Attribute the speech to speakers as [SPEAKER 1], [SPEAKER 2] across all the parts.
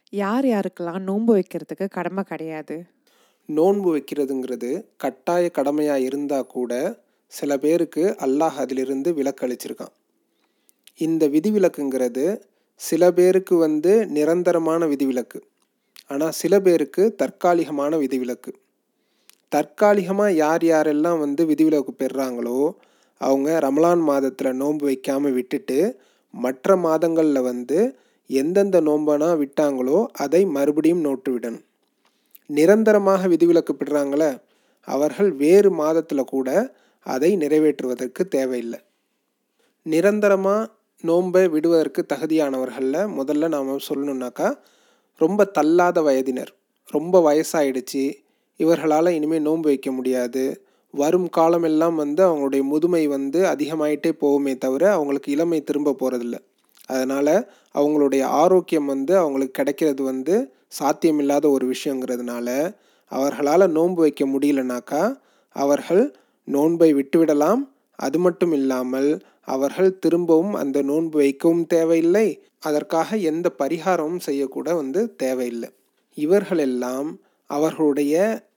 [SPEAKER 1] யார் யாருக்கெல்லாம் நோன்பு வைக்கிறதுக்கு கடமை கிடையாது
[SPEAKER 2] நோன்பு வைக்கிறதுங்கிறது கட்டாய கடமையாக இருந்தால் கூட சில பேருக்கு அல்லாஹ் அதிலிருந்து விலக்களிச்சிருக்கான் இந்த விதிவிலக்குங்கிறது சில பேருக்கு வந்து நிரந்தரமான விதிவிலக்கு ஆனால் சில பேருக்கு தற்காலிகமான விதிவிலக்கு தற்காலிகமாக யார் யாரெல்லாம் வந்து விதிவிலக்கு பெறுறாங்களோ அவங்க ரமலான் மாதத்தில் நோன்பு வைக்காமல் விட்டுட்டு மற்ற மாதங்களில் வந்து எந்தெந்த நோன்பனா விட்டாங்களோ அதை மறுபடியும் நோட்டு விடணும் நிரந்தரமாக விதிவிலக்கு பெறுறாங்களே அவர்கள் வேறு மாதத்தில் கூட அதை நிறைவேற்றுவதற்கு தேவையில்லை நிரந்தரமாக நோன்பை விடுவதற்கு தகுதியானவர்களில் முதல்ல நாம் சொல்லணுன்னாக்கா ரொம்ப தள்ளாத வயதினர் ரொம்ப வயசாயிடுச்சு இவர்களால் இனிமேல் நோன்பு வைக்க முடியாது வரும் காலமெல்லாம் வந்து அவங்களுடைய முதுமை வந்து அதிகமாயிட்டே போகுமே தவிர அவங்களுக்கு இளமை திரும்ப போகிறதில்ல அதனால் அவங்களுடைய ஆரோக்கியம் வந்து அவங்களுக்கு கிடைக்கிறது வந்து சாத்தியமில்லாத ஒரு விஷயங்கிறதுனால அவர்களால் நோன்பு வைக்க முடியலனாக்கா அவர்கள் நோன்பை விட்டுவிடலாம் அது மட்டும் இல்லாமல் அவர்கள் திரும்பவும் அந்த நோன்பு வைக்கவும் தேவையில்லை அதற்காக எந்த பரிகாரமும் செய்யக்கூட வந்து தேவையில்லை இவர்களெல்லாம் அவர்களுடைய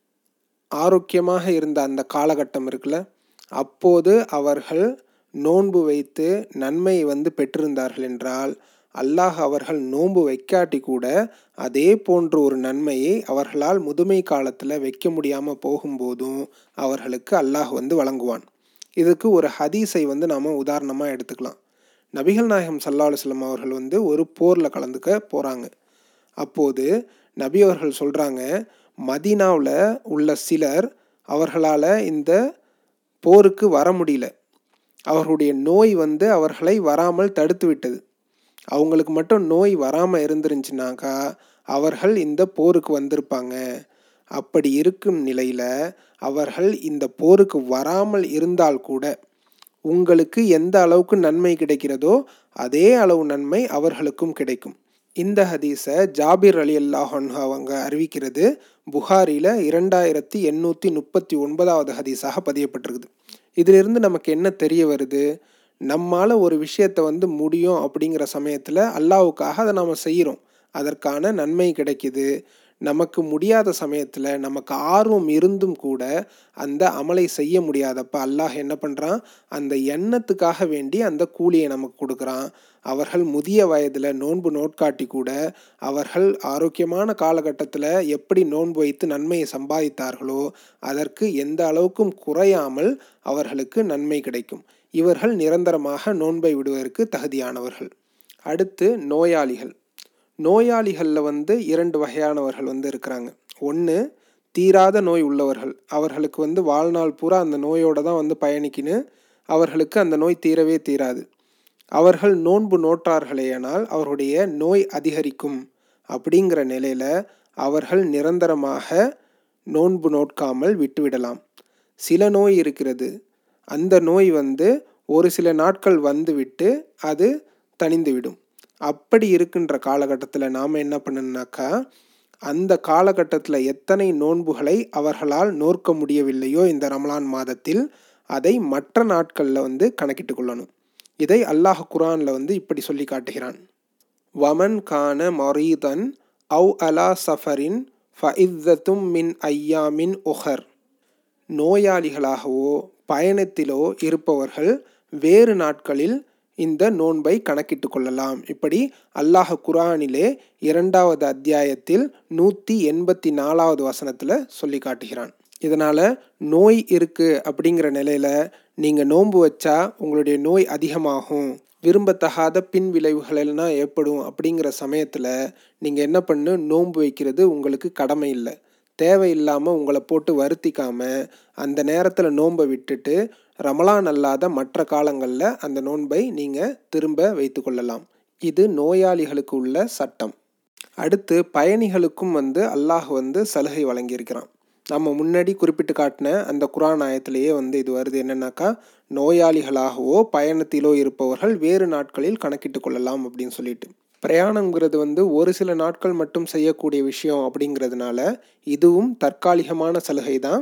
[SPEAKER 2] ஆரோக்கியமாக இருந்த அந்த காலகட்டம் இருக்குல்ல அப்போது அவர்கள் நோன்பு வைத்து நன்மையை வந்து பெற்றிருந்தார்கள் என்றால் அல்லாஹ் அவர்கள் நோன்பு வைக்காட்டி கூட அதே போன்ற ஒரு நன்மையை அவர்களால் முதுமை காலத்தில் வைக்க முடியாமல் போகும்போதும் அவர்களுக்கு அல்லாஹ் வந்து வழங்குவான் இதுக்கு ஒரு ஹதீஸை வந்து நாம் உதாரணமாக எடுத்துக்கலாம் நபிகள் நாயகம் சல்லா அலுவலம் அவர்கள் வந்து ஒரு போரில் கலந்துக்க போகிறாங்க அப்போது நபி அவர்கள் சொல்கிறாங்க மதீனாவில் உள்ள சிலர் அவர்களால் இந்த போருக்கு வர முடியல அவர்களுடைய நோய் வந்து அவர்களை வராமல் தடுத்து விட்டது அவங்களுக்கு மட்டும் நோய் வராமல் இருந்துருந்துச்சுனாக்கா அவர்கள் இந்த போருக்கு வந்திருப்பாங்க அப்படி இருக்கும் நிலையில் அவர்கள் இந்த போருக்கு வராமல் இருந்தால் கூட உங்களுக்கு எந்த அளவுக்கு நன்மை கிடைக்கிறதோ அதே அளவு நன்மை அவர்களுக்கும் கிடைக்கும் இந்த ஹதீஸை ஜாபிர் அலி அல்லாஹன் அவங்க அறிவிக்கிறது புகாரியில் இரண்டாயிரத்தி எண்ணூற்றி முப்பத்தி ஒன்பதாவது ஹதீஸாக பதியப்பட்டிருக்குது இதிலிருந்து நமக்கு என்ன தெரிய வருது நம்மால் ஒரு விஷயத்தை வந்து முடியும் அப்படிங்கிற சமயத்தில் அல்லாவுக்காக அதை நாம் செய்கிறோம் அதற்கான நன்மை கிடைக்கிது நமக்கு முடியாத சமயத்தில் நமக்கு ஆர்வம் இருந்தும் கூட அந்த அமலை செய்ய முடியாதப்ப அல்லாஹ் என்ன பண்ணுறான் அந்த எண்ணத்துக்காக வேண்டி அந்த கூலியை நமக்கு கொடுக்குறான் அவர்கள் முதிய வயதில் நோன்பு நோட்காட்டி கூட அவர்கள் ஆரோக்கியமான காலகட்டத்தில் எப்படி நோன்பு வைத்து நன்மையை சம்பாதித்தார்களோ அதற்கு எந்த அளவுக்கும் குறையாமல் அவர்களுக்கு நன்மை கிடைக்கும் இவர்கள் நிரந்தரமாக நோன்பை விடுவதற்கு தகுதியானவர்கள் அடுத்து நோயாளிகள் நோயாளிகளில் வந்து இரண்டு வகையானவர்கள் வந்து இருக்கிறாங்க ஒன்று தீராத நோய் உள்ளவர்கள் அவர்களுக்கு வந்து வாழ்நாள் பூரா அந்த நோயோடு தான் வந்து பயணிக்கின்னு அவர்களுக்கு அந்த நோய் தீரவே தீராது அவர்கள் நோன்பு நோட்டார்களேயானால் அவருடைய நோய் அதிகரிக்கும் அப்படிங்கிற நிலையில் அவர்கள் நிரந்தரமாக நோன்பு நோட்காமல் விட்டுவிடலாம் சில நோய் இருக்கிறது அந்த நோய் வந்து ஒரு சில நாட்கள் வந்துவிட்டு அது தணிந்துவிடும் அப்படி இருக்கின்ற காலகட்டத்தில் நாம் என்ன பண்ணணுனாக்கா அந்த காலகட்டத்தில் எத்தனை நோன்புகளை அவர்களால் நோற்க முடியவில்லையோ இந்த ரமலான் மாதத்தில் அதை மற்ற நாட்களில் வந்து கணக்கிட்டு கொள்ளணும் இதை அல்லாஹ் குரானில் வந்து இப்படி சொல்லி காட்டுகிறான் வமன் கான மரீதன் அவு அலா சஃபரின் ஃபஇத்தத்தும் மின் ஐயாமின் ஒஹர் நோயாளிகளாகவோ பயணத்திலோ இருப்பவர்கள் வேறு நாட்களில் இந்த நோன்பை கணக்கிட்டு கொள்ளலாம் இப்படி அல்லாஹ் குரானிலே இரண்டாவது அத்தியாயத்தில் நூற்றி எண்பத்தி நாலாவது வசனத்தில் சொல்லி காட்டுகிறான் இதனால் நோய் இருக்குது அப்படிங்கிற நிலையில் நீங்கள் நோன்பு வச்சா உங்களுடைய நோய் அதிகமாகும் விரும்பத்தகாத பின் விளைவுகள் எல்லாம் ஏற்படும் அப்படிங்கிற சமயத்தில் நீங்கள் என்ன பண்ணு நோன்பு வைக்கிறது உங்களுக்கு கடமை இல்லை தேவையில்லாமல் உங்களை போட்டு வருத்திக்காமல் அந்த நேரத்தில் நோன்பை விட்டுட்டு ரமலான் அல்லாத மற்ற காலங்களில் அந்த நோன்பை நீங்கள் திரும்ப வைத்து கொள்ளலாம் இது நோயாளிகளுக்கு உள்ள சட்டம் அடுத்து பயணிகளுக்கும் வந்து அல்லாஹ் வந்து சலுகை வழங்கியிருக்கிறான் நம்ம முன்னாடி குறிப்பிட்டு காட்டின அந்த குரான் ஆயத்திலேயே வந்து இது வருது என்னன்னாக்கா நோயாளிகளாகவோ பயணத்திலோ இருப்பவர்கள் வேறு நாட்களில் கணக்கிட்டு கொள்ளலாம் அப்படின்னு சொல்லிட்டு பிரயாணங்கிறது வந்து ஒரு சில நாட்கள் மட்டும் செய்யக்கூடிய விஷயம் அப்படிங்கிறதுனால இதுவும் தற்காலிகமான சலுகை தான்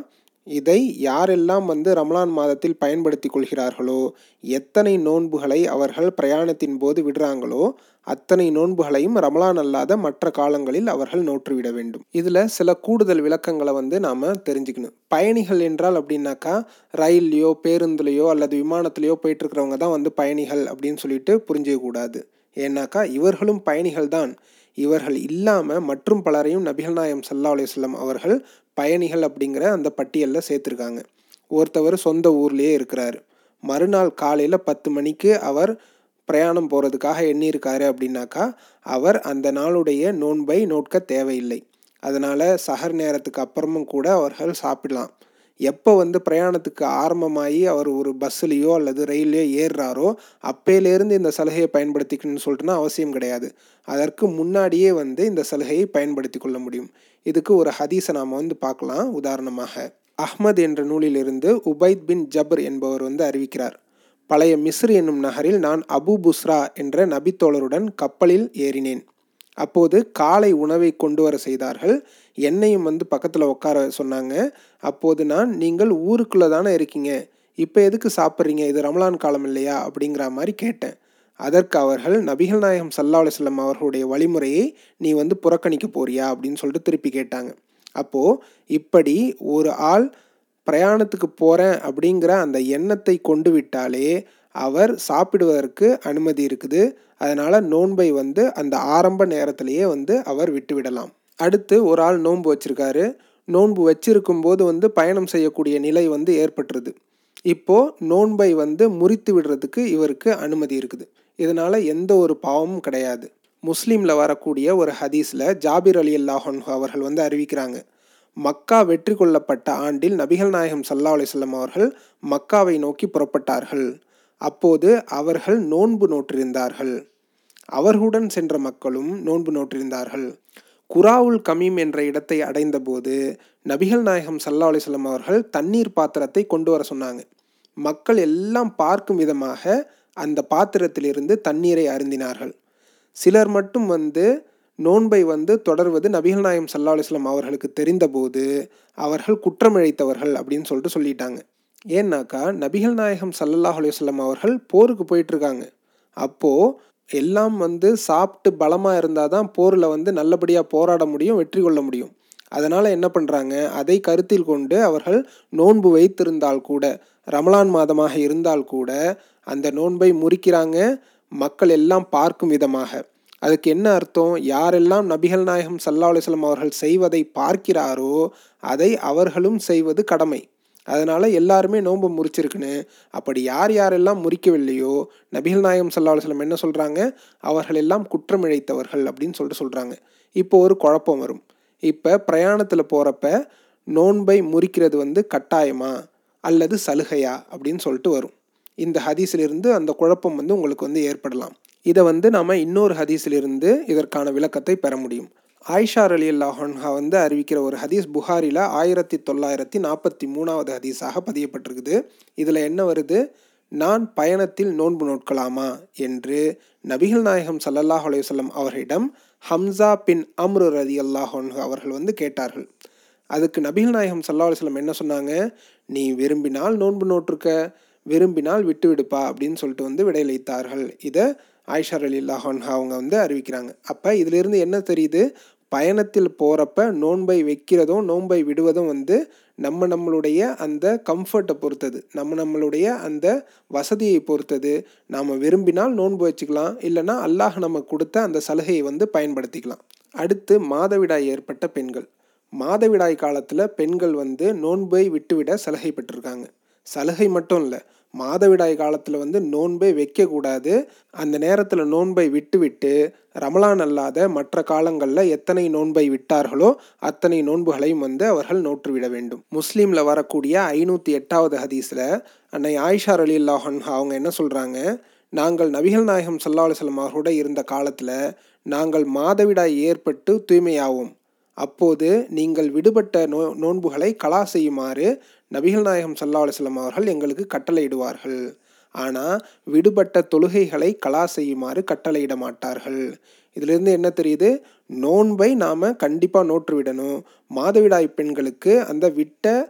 [SPEAKER 2] இதை யாரெல்லாம் வந்து ரமலான் மாதத்தில் பயன்படுத்தி கொள்கிறார்களோ எத்தனை நோன்புகளை அவர்கள் பிரயாணத்தின் போது விடுறாங்களோ அத்தனை நோன்புகளையும் ரமலான் அல்லாத மற்ற காலங்களில் அவர்கள் நோற்றுவிட வேண்டும் இதில் சில கூடுதல் விளக்கங்களை வந்து நாம் தெரிஞ்சுக்கணும் பயணிகள் என்றால் அப்படின்னாக்கா ரயில்லையோ பேருந்துலையோ அல்லது விமானத்துலேயோ போயிட்டுருக்கிறவங்க தான் வந்து பயணிகள் அப்படின்னு சொல்லிட்டு புரிஞ்சிக்கக்கூடாது ஏன்னாக்கா இவர்களும் பயணிகள் தான் இவர்கள் இல்லாமல் மற்றும் பலரையும் நபிகள் நாயம் சல்லா அலுவலம் அவர்கள் பயணிகள் அப்படிங்கிற அந்த பட்டியலில் சேர்த்துருக்காங்க ஒருத்தவர் சொந்த ஊர்லேயே இருக்கிறார் மறுநாள் காலையில் பத்து மணிக்கு அவர் பிரயாணம் போகிறதுக்காக எண்ணியிருக்காரு அப்படின்னாக்கா அவர் அந்த நாளுடைய நோன்பை நோட்க தேவையில்லை அதனால் சஹர் நேரத்துக்கு அப்புறமும் கூட அவர்கள் சாப்பிடலாம் எப்போ வந்து பிரயாணத்துக்கு ஆரம்பமாகி அவர் ஒரு பஸ்ஸுலேயோ அல்லது ரயில்லையோ ஏறுறாரோ அப்பையிலேருந்து இந்த சலுகையை பயன்படுத்திக்கணும்னு சொல்லிட்டுனா அவசியம் கிடையாது அதற்கு முன்னாடியே வந்து இந்த சலுகையை பயன்படுத்தி கொள்ள முடியும் இதுக்கு ஒரு ஹதீஸை நாம் வந்து பார்க்கலாம் உதாரணமாக அஹ்மத் என்ற நூலிலிருந்து உபைத் பின் ஜபர் என்பவர் வந்து அறிவிக்கிறார் பழைய மிஸ்ர் என்னும் நகரில் நான் அபு புஸ்ரா என்ற நபித்தோழருடன் கப்பலில் ஏறினேன் அப்போது காலை உணவை கொண்டு வர செய்தார்கள் என்னையும் வந்து பக்கத்தில் உட்கார சொன்னாங்க அப்போது நான் நீங்கள் ஊருக்குள்ளே தானே இருக்கீங்க இப்போ எதுக்கு சாப்பிட்றீங்க இது ரமலான் காலம் இல்லையா அப்படிங்கிற மாதிரி கேட்டேன் அதற்கு அவர்கள் நபிகள் நாயகம் சல்லா அலுவலம் அவர்களுடைய வழிமுறையை நீ வந்து புறக்கணிக்க போறியா அப்படின்னு சொல்லிட்டு திருப்பி கேட்டாங்க அப்போது இப்படி ஒரு ஆள் பிரயாணத்துக்கு போகிறேன் அப்படிங்கிற அந்த எண்ணத்தை கொண்டு விட்டாலே அவர் சாப்பிடுவதற்கு அனுமதி இருக்குது அதனால் நோன்பை வந்து அந்த ஆரம்ப நேரத்திலேயே வந்து அவர் விட்டுவிடலாம் அடுத்து ஒரு ஆள் நோன்பு வச்சுருக்காரு நோன்பு வச்சிருக்கும் போது வந்து பயணம் செய்யக்கூடிய நிலை வந்து ஏற்பட்டுருது இப்போது நோன்பை வந்து முறித்து விடுறதுக்கு இவருக்கு அனுமதி இருக்குது இதனால் எந்த ஒரு பாவமும் கிடையாது முஸ்லீமில் வரக்கூடிய ஒரு ஹதீஸில் ஜாபிர் அலி அல்லாஹன் அவர்கள் வந்து அறிவிக்கிறாங்க மக்கா வெற்றி கொள்ளப்பட்ட ஆண்டில் நபிகள் நாயகம் சல்லா அலிஸ்லாம் அவர்கள் மக்காவை நோக்கி புறப்பட்டார்கள் அப்போது அவர்கள் நோன்பு நோற்றிருந்தார்கள் அவர்களுடன் சென்ற மக்களும் நோன்பு நோற்றிருந்தார்கள் குராவுல் கமீம் என்ற இடத்தை அடைந்தபோது நபிகள் நாயகம் சல்லா அலிஸ்லாம் அவர்கள் தண்ணீர் பாத்திரத்தை கொண்டு வர சொன்னாங்க மக்கள் எல்லாம் பார்க்கும் விதமாக அந்த பாத்திரத்திலிருந்து தண்ணீரை அருந்தினார்கள் சிலர் மட்டும் வந்து நோன்பை வந்து தொடர்வது நபிகள் நாயம் சல்லா அலிஸ்லாம் அவர்களுக்கு தெரிந்தபோது அவர்கள் குற்றமிழைத்தவர்கள் அப்படின்னு சொல்லிட்டு சொல்லிட்டாங்க ஏன்னாக்கா நபிகள் நாயகம் சல்லல்லாஹ் அலுவலம் அவர்கள் போருக்கு போயிட்டுருக்காங்க அப்போது எல்லாம் வந்து சாப்பிட்டு பலமாக இருந்தால் தான் போரில் வந்து நல்லபடியாக போராட முடியும் வெற்றி கொள்ள முடியும் அதனால் என்ன பண்ணுறாங்க அதை கருத்தில் கொண்டு அவர்கள் நோன்பு வைத்திருந்தால் கூட ரமலான் மாதமாக இருந்தால் கூட அந்த நோன்பை முறிக்கிறாங்க மக்கள் எல்லாம் பார்க்கும் விதமாக அதுக்கு என்ன அர்த்தம் யாரெல்லாம் நபிகள் நாயகம் சல்லா அலுவலம் அவர்கள் செய்வதை பார்க்கிறாரோ அதை அவர்களும் செய்வது கடமை அதனால் எல்லாருமே நோன்பு முறிச்சிருக்குன்னு அப்படி யார் யாரெல்லாம் முறிக்கவில்லையோ நபிகள் நாயகம் சல்லா அலுவலம் என்ன சொல்கிறாங்க அவர்கள் எல்லாம் குற்றமிழைத்தவர்கள் அப்படின்னு சொல்லிட்டு சொல்கிறாங்க இப்போ ஒரு குழப்பம் வரும் இப்போ பிரயாணத்தில் போகிறப்ப நோன்பை முறிக்கிறது வந்து கட்டாயமா அல்லது சலுகையா அப்படின்னு சொல்லிட்டு வரும் இந்த ஹதீஸிலிருந்து அந்த குழப்பம் வந்து உங்களுக்கு வந்து ஏற்படலாம் இதை வந்து நம்ம இன்னொரு ஹதீஸிலிருந்து இதற்கான விளக்கத்தை பெற முடியும் ஆயிஷார் அலி அல்லாஹன்ஹா வந்து அறிவிக்கிற ஒரு ஹதீஸ் புகாரில் ஆயிரத்தி தொள்ளாயிரத்தி நாற்பத்தி மூணாவது ஹதீஸாக பதியப்பட்டிருக்குது இதில் என்ன வருது நான் பயணத்தில் நோன்பு நோட்கலாமா என்று நபிகள் நாயகம் சல்லல்லாஹ் அலையுசல்லம் அவர்களிடம் ஹம்சா பின் அம்ரு ரதி அல்லாஹன் அவர்கள் வந்து கேட்டார்கள் அதுக்கு நபிகள் நாயகம் சல்லா அலுவலம் என்ன சொன்னாங்க நீ விரும்பினால் நோன்பு நோட்டிருக்க விரும்பினால் விட்டு விடுப்பா அப்படின்னு சொல்லிட்டு வந்து விடையளித்தார்கள் இதை ஆயிஷார் அலி அல்லாஹன்ஹா அவங்க வந்து அறிவிக்கிறாங்க அப்போ இதிலிருந்து என்ன தெரியுது பயணத்தில் போகிறப்ப நோன்பை வைக்கிறதும் நோன்பை விடுவதும் வந்து நம்ம நம்மளுடைய அந்த கம்ஃபர்ட்டை பொறுத்தது நம்ம நம்மளுடைய அந்த வசதியை பொறுத்தது நாம் விரும்பினால் நோன்பு வச்சுக்கலாம் இல்லைனா அல்லாஹ் நம்ம கொடுத்த அந்த சலுகையை வந்து பயன்படுத்திக்கலாம் அடுத்து மாதவிடாய் ஏற்பட்ட பெண்கள் மாதவிடாய் காலத்தில் பெண்கள் வந்து நோன்பை விட்டுவிட சலுகை பெற்றிருக்காங்க சலுகை மட்டும் இல்லை மாதவிடாய் காலத்தில் வந்து நோன்பை வைக்கக்கூடாது அந்த நேரத்தில் நோன்பை விட்டுவிட்டு ரமலான் அல்லாத மற்ற காலங்களில் எத்தனை நோன்பை விட்டார்களோ அத்தனை நோன்புகளையும் வந்து அவர்கள் நோற்றுவிட வேண்டும் முஸ்லீமில் வரக்கூடிய ஐநூற்றி எட்டாவது ஹதீஸில் அன்னை ஆயிஷார் அலி அல்லாஹன் அவங்க என்ன சொல்கிறாங்க நாங்கள் நபிகள் நாயகம் சல்லா அலுவலம் அவர்களோட இருந்த காலத்தில் நாங்கள் மாதவிடாய் ஏற்பட்டு தூய்மையாவோம் அப்போது நீங்கள் விடுபட்ட நோ நோன்புகளை கலா செய்யுமாறு நபிகள் நாயகம் சல்லா அலுவலம் அவர்கள் எங்களுக்கு கட்டளையிடுவார்கள் ஆனால் விடுபட்ட தொழுகைகளை கலா செய்யுமாறு கட்டளையிட மாட்டார்கள் இதிலிருந்து என்ன தெரியுது நோன்பை நாம் கண்டிப்பாக நோற்று விடணும் மாதவிடாய் பெண்களுக்கு அந்த விட்ட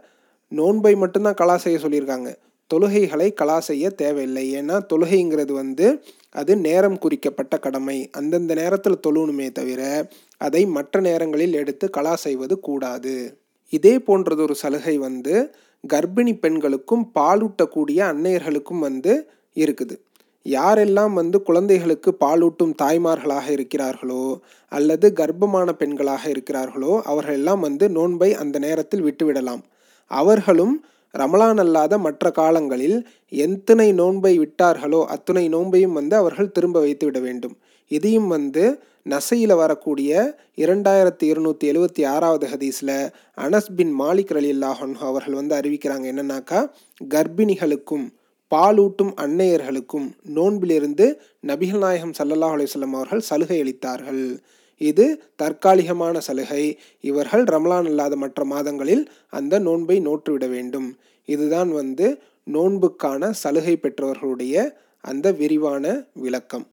[SPEAKER 2] நோன்பை மட்டும்தான் கலா செய்ய சொல்லியிருக்காங்க தொழுகைகளை கலா செய்ய தேவையில்லை ஏன்னா தொழுகைங்கிறது வந்து அது நேரம் குறிக்கப்பட்ட கடமை அந்தந்த நேரத்தில் தொழுணுமே தவிர அதை மற்ற நேரங்களில் எடுத்து கலா செய்வது கூடாது இதே போன்றது ஒரு சலுகை வந்து கர்ப்பிணி பெண்களுக்கும் பாலூட்டக்கூடிய அன்னையர்களுக்கும் வந்து இருக்குது யாரெல்லாம் வந்து குழந்தைகளுக்கு பாலூட்டும் தாய்மார்களாக இருக்கிறார்களோ அல்லது கர்ப்பமான பெண்களாக இருக்கிறார்களோ அவர்களெல்லாம் வந்து நோன்பை அந்த நேரத்தில் விட்டுவிடலாம் அவர்களும் ரமலான் அல்லாத மற்ற காலங்களில் எத்தனை நோன்பை விட்டார்களோ அத்துணை நோன்பையும் வந்து அவர்கள் திரும்ப வைத்து விட வேண்டும் இதையும் வந்து நசையில் வரக்கூடிய இரண்டாயிரத்தி இருநூற்றி எழுவத்தி ஆறாவது ஹதீஸில் அனஸ் பின் மாலிக் அலி அல்லாஹன் அவர்கள் வந்து அறிவிக்கிறாங்க என்னன்னாக்கா கர்ப்பிணிகளுக்கும் பாலூட்டும் அன்னையர்களுக்கும் நோன்பிலிருந்து நபிகள் நாயகம் சல்லல்லாஹ் அலுவலம் அவர்கள் சலுகை அளித்தார்கள் இது தற்காலிகமான சலுகை இவர்கள் ரமலான் அல்லாத மற்ற மாதங்களில் அந்த நோன்பை நோற்றுவிட வேண்டும் இதுதான் வந்து நோன்புக்கான சலுகை பெற்றவர்களுடைய அந்த விரிவான விளக்கம்